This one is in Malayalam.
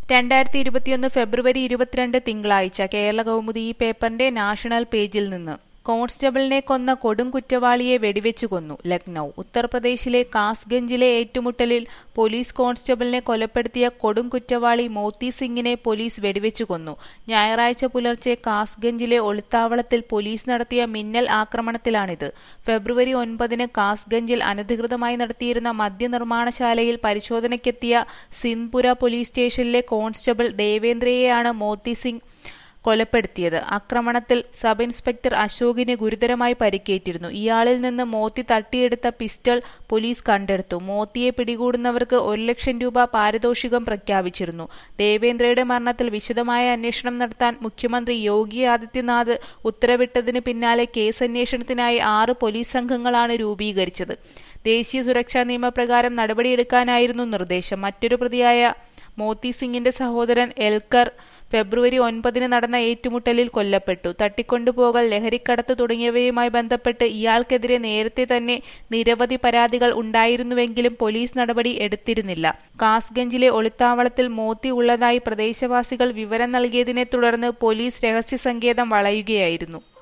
രണ്ടായിരത്തി ഇരുപത്തിയൊന്ന് ഫെബ്രുവരി ഇരുപത്തിരണ്ട് തിങ്കളാഴ്ച കേരള കൗമുദി ഈ പേപ്പറിന്റെ നാഷണൽ പേജിൽ നിന്ന് കോൺസ്റ്റബിളിനെ കൊന്ന കൊടും കുറ്റവാളിയെ വെടിവെച്ചു കൊന്നു ലക്നൌ ഉത്തർപ്രദേശിലെ കാസ്ഗഞ്ചിലെ ഏറ്റുമുട്ടലിൽ പോലീസ് കോൺസ്റ്റബിളിനെ കൊലപ്പെടുത്തിയ കൊടും കുറ്റവാളി മോത്തി സിംഗിനെ പോലീസ് വെടിവെച്ചു കൊന്നു ഞായറാഴ്ച പുലർച്ചെ കാസ്ഗഞ്ചിലെ ഒളിത്താവളത്തിൽ പോലീസ് നടത്തിയ മിന്നൽ ആക്രമണത്തിലാണിത് ഫെബ്രുവരി ഒൻപതിന് കാസ്ഗഞ്ചിൽ അനധികൃതമായി നടത്തിയിരുന്ന മദ്യനിർമ്മാണശാലയിൽ പരിശോധനയ്ക്കെത്തിയ സിൻപുര പോലീസ് സ്റ്റേഷനിലെ കോൺസ്റ്റബിൾ ദേവേന്ദ്രയെയാണ് മോത്തി സിംഗ് കൊലപ്പെടുത്തിയത് ആക്രമണത്തിൽ സബ് ഇൻസ്പെക്ടർ അശോകിന് ഗുരുതരമായി പരിക്കേറ്റിരുന്നു ഇയാളിൽ നിന്ന് മോത്തി തട്ടിയെടുത്ത പിസ്റ്റൾ പോലീസ് കണ്ടെടുത്തു മോത്തിയെ പിടികൂടുന്നവർക്ക് ഒരു ലക്ഷം രൂപ പാരിതോഷികം പ്രഖ്യാപിച്ചിരുന്നു ദേവേന്ദ്രയുടെ മരണത്തിൽ വിശദമായ അന്വേഷണം നടത്താൻ മുഖ്യമന്ത്രി യോഗി ആദിത്യനാഥ് ഉത്തരവിട്ടതിന് പിന്നാലെ കേസന്വേഷണത്തിനായി ആറ് പോലീസ് സംഘങ്ങളാണ് രൂപീകരിച്ചത് ദേശീയ സുരക്ഷാ നിയമപ്രകാരം നടപടിയെടുക്കാനായിരുന്നു നിർദ്ദേശം മറ്റൊരു പ്രതിയായ മോത്തി സിംഗിന്റെ സഹോദരൻ എൽക്കർ ഫെബ്രുവരി ഒൻപതിന് നടന്ന ഏറ്റുമുട്ടലിൽ കൊല്ലപ്പെട്ടു തട്ടിക്കൊണ്ടുപോകൽ ലഹരിക്കടത്ത് തുടങ്ങിയവയുമായി ബന്ധപ്പെട്ട് ഇയാൾക്കെതിരെ നേരത്തെ തന്നെ നിരവധി പരാതികൾ ഉണ്ടായിരുന്നുവെങ്കിലും പോലീസ് നടപടി എടുത്തിരുന്നില്ല കാസ്ഗഞ്ചിലെ ഒളിത്താവളത്തിൽ മോത്തി ഉള്ളതായി പ്രദേശവാസികൾ വിവരം നൽകിയതിനെ തുടർന്ന് പോലീസ് രഹസ്യ സങ്കേതം വളയുകയായിരുന്നു